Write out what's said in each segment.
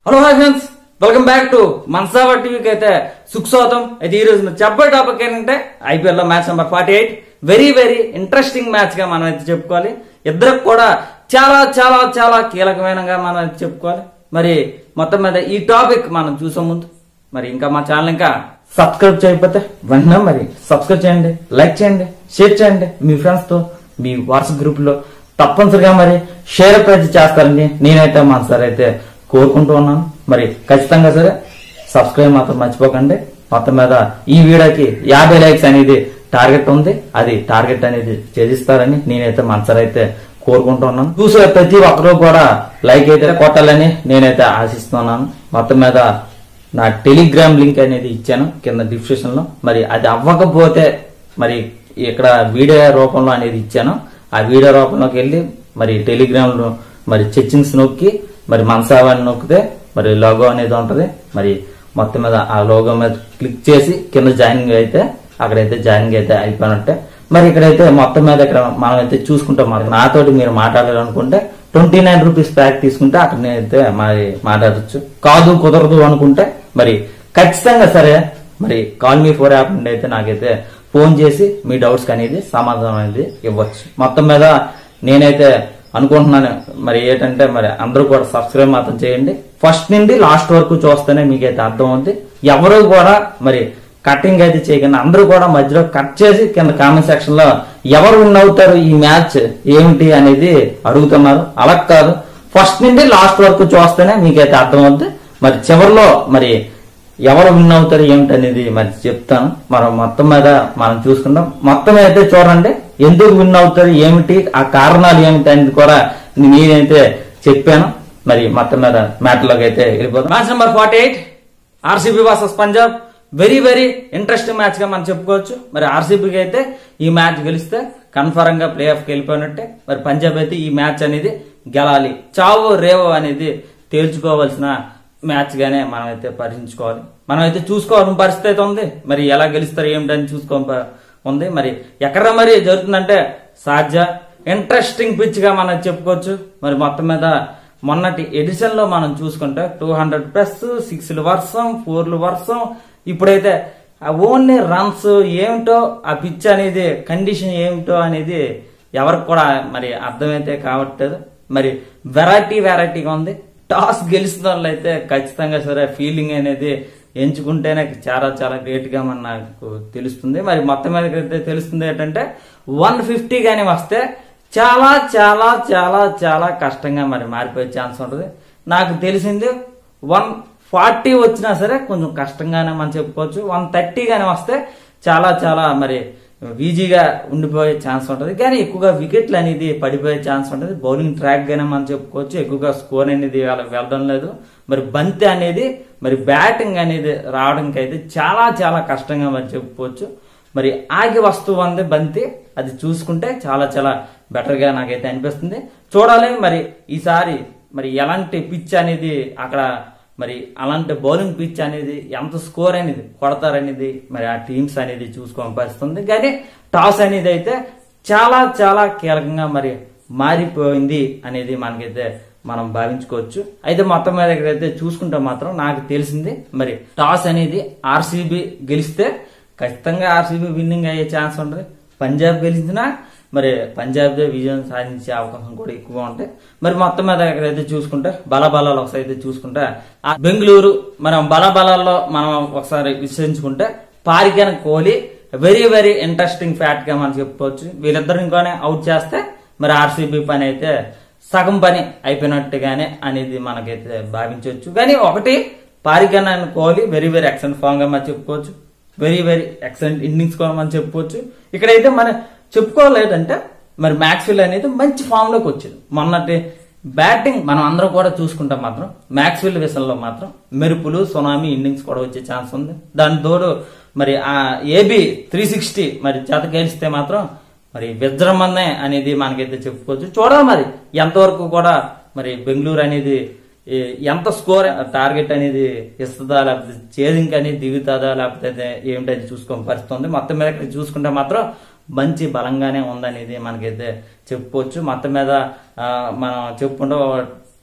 Hello hi friends welcome back to మన్సావా టీవీకి అయితే సుఖస్వాగతం అయితే ఈ రోజు మీరు చెప్పే టాపిక్ ఏంటంటే ఐపీఎల్ లో match number forty eight very very interesting match గా మనం అయితే చెప్పుకోవాలి ఇద్దరికి కూడా చాలా చాలా చాలా కీలకమైనగా మనం అయితే చెప్పుకోవాలి మరి మొత్తం మీద ఈ టాపిక్ మనం చూసే ముందు మరి ఇంకా మా ఛానల్ ఇంకా సబ్స్క్రైబ్ చేయకపోతే వెంటనే మరి సబ్స్క్రైబ్ చేయండి లైక్ చేయండి షేర్ చేయండి మీ ఫ్రెండ్స్ తో మీ వాట్సాప్ గ్రూప్ లో తప్పనిసరిగా మరి షేర్ అయితే చేస్తారని నేనైతే మా సార్ అయితే కోరుకుంటూ ఉన్నాను మరి ఖచ్చితంగా సరే సబ్స్క్రైబ్ మాత్రం మర్చిపోకండి మొత్తం మీద ఈ వీడియోకి యాభై లైక్స్ అనేది టార్గెట్ ఉంది అది టార్గెట్ అనేది ఛేదిస్తారని నేనైతే మనసారి అయితే కోరుకుంటున్నాను చూసే ప్రతి ఒక్కరూ కూడా లైక్ అయితే కొట్టాలని నేనైతే ఆశిస్తున్నాను మొత్తం మీద నా టెలిగ్రామ్ లింక్ అనేది ఇచ్చాను కింద డిస్క్రిప్షన్ లో మరి అది అవ్వకపోతే మరి ఇక్కడ వీడియో రూపంలో అనేది ఇచ్చాను ఆ వీడియో రూపంలోకి వెళ్ళి మరి టెలిగ్రామ్ లో మరి చెచ్చింగ్స్ నొక్కి మరి మనసావాన్ని నొక్కితే మరి లోగో అనేది ఉంటది మరి మొత్తం మీద ఆ లోగో మీద క్లిక్ చేసి కింద జాయినింగ్ అయితే అక్కడైతే జాయినింగ్ అయితే అయిపోయినట్టే మరి ఇక్కడైతే మొత్తం మీద ఇక్కడ మనం అయితే చూసుకుంటాం మరి నాతోటి మీరు మాట్లాడాలనుకుంటే ట్వంటీ నైన్ రూపీస్ ప్యాక్ తీసుకుంటే అక్కడ నేనైతే మరి మాట్లాడచ్చు కాదు కుదరదు అనుకుంటే మరి ఖచ్చితంగా సరే మరి కాల్ మీ ఫోర్ యాప్ నుండి అయితే నాకైతే ఫోన్ చేసి మీ డౌట్స్ అనేది సమాధానం అనేది ఇవ్వచ్చు మొత్తం మీద నేనైతే అనుకుంటున్నాను మరి ఏంటంటే మరి అందరూ కూడా సబ్స్క్రైబ్ మాత్రం చేయండి ఫస్ట్ నుండి లాస్ట్ వరకు చూస్తేనే మీకైతే అర్థం అవుతుంది ఎవరు కూడా మరి కటింగ్ అయితే చేయకుండా అందరూ కూడా మధ్యలో కట్ చేసి కింద కామెంట్ సెక్షన్ లో ఎవరు విన్ అవుతారు ఈ మ్యాచ్ ఏమిటి అనేది అడుగుతున్నారు అలా కాదు ఫస్ట్ నుండి లాస్ట్ వరకు చూస్తేనే మీకైతే అర్థం అవుతుంది మరి చివరిలో మరి ఎవరు విన్ అవుతారు ఏమిటి అనేది మరి చెప్తాను మనం మొత్తం మీద మనం చూసుకుందాం మొత్తం అయితే చూడండి ఎందుకు విన్ అవుతారు ఏమిటి ఆ కారణాలు ఏమిటి అనేది కూడా నేనైతే చెప్పాను మరి మొత్తం మీద మ్యాట్లోకి అయితే వెళ్ళిపోతాం match number forty eight RCB versus Punjab very very interesting match గా మనం చెప్పుకోవచ్చు మరి ఆర్సీబీకి అయితే ఈ మ్యాచ్ గెలిస్తే కన్ఫర్మ్ గా ప్లే ఆఫ్ కి వెళ్ళిపోయినట్టే మరి పంజాబ్ అయితే ఈ మ్యాచ్ అనేది గెలాలి చావు రేవో అనేది తేల్చుకోవాల్సిన మ్యాచ్ గానే మనం అయితే పరిశీలించుకోవాలి మనం అయితే చూసుకోవాల్సిన పరిస్థితి అయితే ఉంది మరి ఎలా గెలుస్తారు ఏమిటని చూసుకో ఉంది మరి ఎక్కడ మరి జరుగుతుందంటే సాధ్య ఇంట్రెస్టింగ్ పిచ్ గా మనం చెప్పుకోవచ్చు మరి మొత్తం మీద మొన్నటి ఎడిషన్ లో మనం చూసుకుంటే టూ హండ్రెడ్ ప్లస్ సిక్స్లు వర్షం ఫోర్లు వర్షం ఇప్పుడైతే ఓన్లీ రన్స్ ఏమిటో ఆ పిచ్ అనేది కండిషన్ ఏమిటో అనేది ఎవరికి కూడా మరి అర్థమైతే కావట్లేదు మరి వెరైటీ వెరైటీగా ఉంది టాస్ గెలిచిన వాళ్ళు అయితే ఖచ్చితంగా సరే ఫీలింగ్ అనేది ఎంచుకుంటేనే చాలా చాలా గ్రేట్ గా మన నాకు తెలుస్తుంది మరి మొత్తం మీద అయితే తెలుస్తుంది ఏంటంటే వన్ ఫిఫ్టీ కానీ వస్తే చాలా చాలా చాలా చాలా కష్టంగా మరి మారిపోయే ఛాన్స్ ఉంటుంది నాకు తెలిసింది వన్ ఫార్టీ వచ్చినా సరే కొంచెం కష్టంగానే మనం చెప్పుకోవచ్చు వన్ థర్టీ కానీ వస్తే చాలా చాలా మరి ఈజీగా ఉండిపోయే ఛాన్స్ ఉంటుంది కానీ ఎక్కువగా వికెట్లు అనేది పడిపోయే ఛాన్స్ ఉంటుంది బౌలింగ్ ట్రాక్ గానే మనం చెప్పుకోవచ్చు ఎక్కువగా స్కోర్ అనేది వాళ్ళ- వెళ్ళడం లేదు మరి బంతి అనేది మరి బ్యాటింగ్ అనేది రావడానికి అయితే చాలా చాలా కష్టంగా మరి చెప్పుకోవచ్చు మరి ఆగి వస్తువు ఉంది బంతి అది చూసుకుంటే చాలా చాలా బెటర్ గా నాకైతే అనిపిస్తుంది చూడాలి మరి ఈసారి మరి ఎలాంటి పిచ్ అనేది అక్కడ మరి అలాంటి బౌలింగ్ పిచ్ అనేది ఎంత స్కోర్ అనేది కొడతారనేది మరి ఆ టీమ్స్ అనేది చూసుకోని పరిస్థితుంది కానీ టాస్ అనేది అయితే చాలా చాలా కీలకంగా మరి మారిపోయింది అనేది మనకైతే మనం భావించుకోవచ్చు అయితే మొత్తం మీద అయితే చూసుకుంటే మాత్రం నాకు తెలిసింది మరి టాస్ అనేది ఆర్సీబీ గెలిస్తే ఖచ్చితంగా ఆర్సీబీ విన్నింగ్ అయ్యే ఛాన్స్ ఉంటుంది పంజాబ్ గెలిచినా మరి పంజాబ్ దే విజయం సాధించే అవకాశం కూడా ఎక్కువ ఉంటాయి మరి మొత్తం మీద అయితే చూసుకుంటే బలబలాలు ఒకసారి అయితే చూసుకుంటే ఆ బెంగళూరు మనం బలబలాల్లో మనం ఒకసారి విశ్లేషించుకుంటే పారికన్ Kohli very very interesting fact గా మనం చెప్పుకోవచ్చు వీళ్ళిద్దరు ఇంకోనే అవుట్ చేస్తే మరి ఆర్సీబీ పని అయితే సగం పని అయిపోయినట్టుగానే అనేది మనకైతే భావించవచ్చు కానీ ఒకటి పారికన్ and Kohli very very excellent form గా మనం చెప్పుకోవచ్చు వెరీ వెరీ ఎక్సలెంట్ ఇన్నింగ్స్ కూడా మనం చెప్పుకోవచ్చు ఇక్కడైతే మనం చెప్పుకోలేదంటే మరి మ్యాక్స్వెల్ అనేది మంచి ఫామ్ లోకి వచ్చింది మొన్నటి బ్యాటింగ్ మనం అందరం కూడా చూసుకుంటాం మాత్రం మ్యాక్స్వెల్ విషయంలో మాత్రం మెరుపులు సునామీ ఇన్నింగ్స్ కూడా వచ్చే ఛాన్స్ ఉంది దాని తోడు మరి ఆ ఏబి త్రీ సిక్స్టీ మరి చేత గెలిస్తే మాత్రం మరి విజృంభణే అనేది మనకైతే చెప్పుకోవచ్చు చూడాలి మరి ఎంతవరకు కూడా మరి బెంగళూరు అనేది ఈ ఎంత స్కోర్ టార్గెట్ అనేది ఇస్తుందా లేకపోతే చేజింగ్ అనేది దిగుతుందా లేకపోతే ఏమిటది చూసుకోని పరిస్థితి ఉంది మొత్తం మీద ఇక్కడ చూసుకుంటే మాత్రం మంచి బలంగానే ఉందనేది మనకైతే చెప్పుకోవచ్చు మొత్తం మీద ఆ, మనం చెప్పుకుంటూ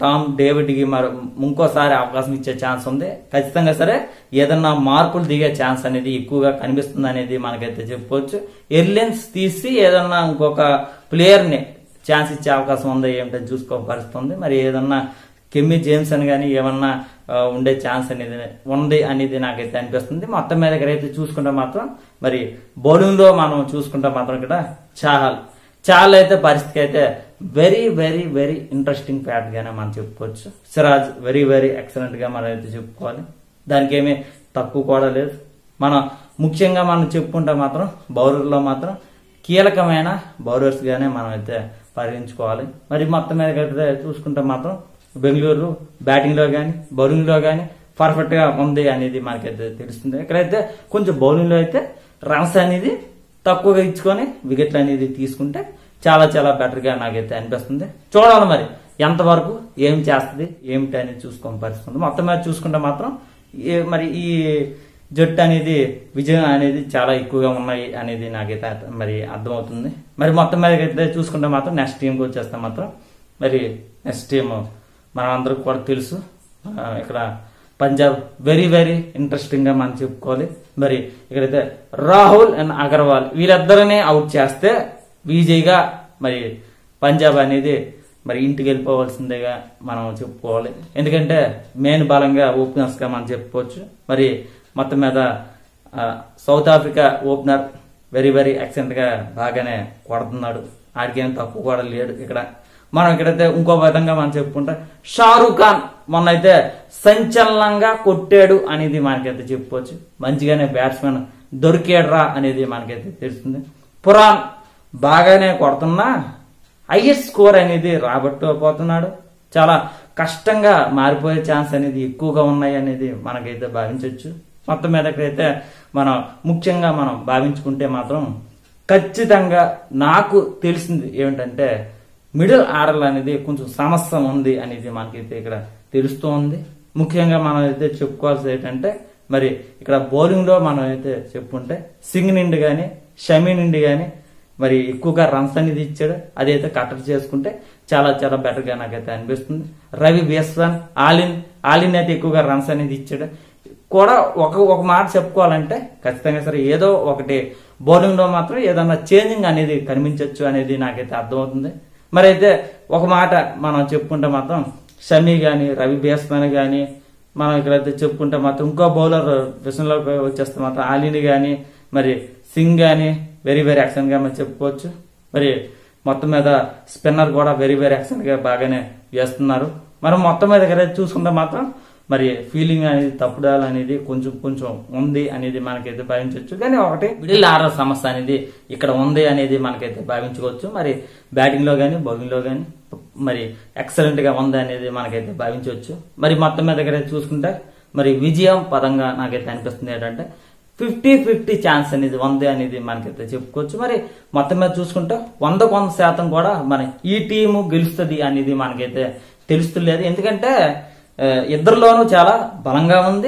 టామ్ డేవిడ్ కి మరి ఇంకోసారి అవకాశం ఇచ్చే ఛాన్స్ ఉంది ఖచ్చితంగా సరే ఏదన్నా మార్పులు దిగే ఛాన్స్ అనేది ఎక్కువగా కనిపిస్తుంది అనేది మనకైతే చెప్పుకోవచ్చు ఎర్లెన్స్ తీసి ఏదన్నా ఇంకొక ప్లేయర్ ని ఛాన్స్ ఇచ్చే అవకాశం ఉందో ఏమిటో చూసుకో పరిస్థితి ఉంది మరి ఏదన్నా కెమ్మి జేమ్స్ అని కానీ ఏమన్నా ఆ, ఉండే ఛాన్స్ అనేది ఉంది అనేది నాకైతే అనిపిస్తుంది మొత్తం మీద అయితే చూసుకుంటే మాత్రం మరి బౌలింగ్ లో మనం చూసుకుంటే మాత్రం ఇక్కడ చాహల్ చాలా అయితే పరిస్థితి అయితే very very very interesting fact గానే మనం చెప్పుకోవచ్చు సిరాజ్ వెరీ వెరీ ఎక్సలెంట్ గా మనం అయితే చెప్పుకోవాలి దానికి ఏమీ తక్కువ కూడా లేదు మనం ముఖ్యంగా మనం చెప్పుకుంటే మాత్రం బౌలర్లో మాత్రం కీలకమైన బౌలర్స్ గానే మనం అయితే పరిగణించుకోవాలి మరి మొత్తం మీద అయితే చూసుకుంటే మాత్రం బెంగళూరు బ్యాటింగ్ లో గానీ బౌలింగ్ లో గానీ పర్ఫెక్ట్ గా ఉంది అనేది మనకైతే తెలుస్తుంది ఇక్కడైతే కొంచెం బౌలింగ్ లో అయితే రన్స్ అనేది తక్కువగా ఇచ్చుకొని వికెట్లు అనేది తీసుకుంటే చాలా చాలా బెటర్ గా నాకైతే అనిపిస్తుంది చూడాలి మరి ఎంతవరకు ఏం చేస్తుంది ఏమిటి అనేది చూసుకోని పరిస్థితి ఉంది. మొత్తం మీద చూసుకుంటే మాత్రం ఏ- మరి ఈ జట్టు అనేది విజయం అనేది చాలా ఎక్కువగా ఉన్నాయి అనేది నాకైతే అర్థ- మరి అర్థమవుతుంది మరి మొత్తం మీద అయితే చూసుకుంటే మాత్రం నెక్స్ట్ టీంకి వచ్చేస్తే మాత్రం మరి నెక్స్ట్ టీం మన అందరికి కూడా తెలుసు ఆ, ఇక్కడ పంజాబ్ వెరీ వెరీ ఇంట్రెస్టింగ్ గా మనం చెప్పుకోవాలి మరి ఇక్కడైతే రాహుల్ అండ్ అగర్వాల్ వీళ్ళిద్దరిని అవుట్ చేస్తే విజయ్గా మరి పంజాబ్ అనేది మరి ఇంటికి వెళ్ళిపోవాల్సిందేగా మనం చెప్పుకోవాలి ఎందుకంటే మెయిన్ బలంగా ఓపెనర్స్ గా మనం చెప్పుకోవచ్చు మరి మొత్తం మీద ఆ, South Africa opener very very excellent గా బాగానే కొడుతున్నాడు ఆడికేం తక్కువ కూడా లేడు ఇక్కడ మనం ఇక్కడైతే ఇంకో విధంగా మనం చెప్పుకుంటే షారూక్ ఖాన్ మొన్న అయితే సంచలనంగా కొట్టాడు అనేది మనకైతే చెప్పుకోవచ్చు మంచిగానే బ్యాట్స్మెన్ దొరికాడురా అనేది మనకైతే తెలుస్తుంది పురాణ్ బాగానే కొడుతున్నా హైయెస్ట్ స్కోర్ అనేది రాబట్టుకోపోతున్నాడు చాలా కష్టంగా మారిపోయే ఛాన్స్ అనేది ఎక్కువగా ఉన్నాయి అనేది మనకైతే భావించవచ్చు మొత్తం మీదకైతే మనం ముఖ్యంగా మనం భావించుకుంటే మాత్రం ఖచ్చితంగా నాకు తెలిసింది ఏమిటంటే మిడిల్ ఆర్డర్ అనేది కొంచెం సమస్య ఉంది అనేది మనకైతే ఇక్కడ తెలుస్తూ ఉంది ముఖ్యంగా మనం అయితే చెప్పుకోవాల్సింది ఏంటంటే మరి ఇక్కడ బౌలింగ్ లో మనం అయితే చెప్పుకుంటే సింగ్ నుండి గాని షమీ నుండి గాని మరి ఎక్కువగా రన్స్ అనేది ఇచ్చాడు అదైతే కట్టడి చేసుకుంటే చాలా చాలా బెటర్ గా నాకైతే అనిపిస్తుంది రవి బేస్వాన్ ఆలిన్ ఆలిన్ అయితే ఎక్కువగా రన్స్ అనేది ఇచ్చాడు కూడా ఒక ఒక మాట చెప్పుకోవాలంటే ఖచ్చితంగా సరే ఏదో ఒకటి బౌలింగ్ లో మాత్రం ఏదన్నా చేంజింగ్ అనేది కనిపించవచ్చు అనేది నాకైతే అర్థమవుతుంది మరి అయితే ఒక మాట మనం చెప్పుకుంటే మాత్రం షమీ గాని రవి బేస్మన్ గాని మనం ఇక్కడైతే చెప్పుకుంటే మాత్రం ఇంకో బౌలర్ విషయంలోకి వచ్చేస్తే మాత్రం ఆలీని గాని మరి సింగ్ గాని వెరీ వెరీ యాక్షన్ గా మనం చెప్పుకోవచ్చు మరి మొత్తం మీద స్పిన్నర్ కూడా వెరీ వెరీ యాక్షన్ గా బాగానే వేస్తున్నారు మనం మొత్తం మీద ఇక్కడ చూసుకుంటే మాత్రం మరి ఫీలింగ్ అనేది తప్పుడాలు అనేది కొంచెం కొంచెం ఉంది అనేది మనకైతే భావించవచ్చు కానీ ఒకటి మిడిల్ ఆర్డర్ సమస్య అనేది ఇక్కడ ఉంది అనేది మనకైతే భావించుకోవచ్చు మరి బ్యాటింగ్ లో గానీ బౌలింగ్ లో గానీ మరి ఎక్సలెంట్ గా ఉంది అనేది మనకైతే భావించవచ్చు మరి మొత్తం మీద దగ్గర చూసుకుంటే మరి విజయం పదంగా నాకైతే అనిపిస్తుంది ఏంటంటే ఫిఫ్టీ ఫిఫ్టీ ఛాన్స్ అనేది ఉంది అనేది మనకైతే చెప్పుకోవచ్చు మరి మొత్తం మీద చూసుకుంటే వందకు వంద శాతం కూడా మన ఈ టీము గెలుస్తుంది అనేది మనకైతే తెలుస్తులేదు ఎందుకంటే ఆ, ఇద్దరిలోనూ చాలా బలంగా ఉంది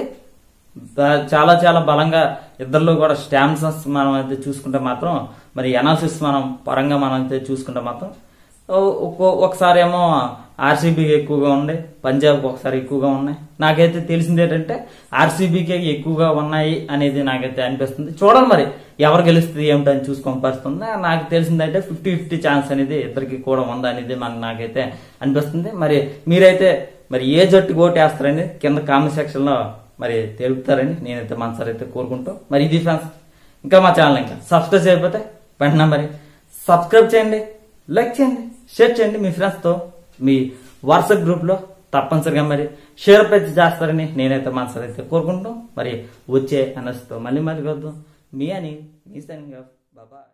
బ- చాలా చాలా బలంగా ఇద్దరిలో కూడా స్టామ్సస్ మనం అయితే చూసుకుంటే మాత్రం మరి ఎనాలిసిస్ మనం పరంగా మనం అయితే చూసుకుంటే మాత్రం ఓ- ఒక్కో- ఒకసారి ఏమో ఆర్సీబీకి ఎక్కువగా ఉంది పంజాబ్కి ఒకసారి ఎక్కువగా ఉన్నాయి నాకైతే తెలిసింది ఏంటంటే ఆర్సీబీకి ఎక్కువగా ఉన్నాయి అనేది నాకైతే అనిపిస్తుంది చూడాలి మరి ఎవరు గెలుస్తుంది ఏమిటని చూసుకొని పరిస్థితుంది నాకు తెలిసిందంటే ఫిఫ్టీ ఫిఫ్టీ ఛాన్స్ అనేది ఇద్దరికి కూడా ఉంది అనేది మనకు నాకైతే అనిపిస్తుంది మరి మీరైతే మరి ఏ జట్టు ఓటేస్తారని కింద కామెంట్ సెక్షన్ లో మరి తెలుపుతారని నేనైతే మనసారి అయితే కోరుకుంటూ మరి ఇది ఫ్రెండ్స్ ఇంకా మా ఛానల్ ఇంకా సబ్స్క్రైబ్ చేయకపోతే వెంటనే మరి సబ్స్క్రైబ్ చేయండి లైక్ చేయండి షేర్ చేయండి మీ ఫ్రెండ్స్ తో మీ వాట్సాప్ గ్రూప్ లో తప్పనిసరిగా మరి షేర్ పెంచి చేస్తారని నేనైతే మనసారి అయితే కోరుకుంటూ మరి వచ్చే అనస్తో మళ్ళీ మళ్ళీ కలుద్దాం మీ అని మీ సైనింగ్ బాబా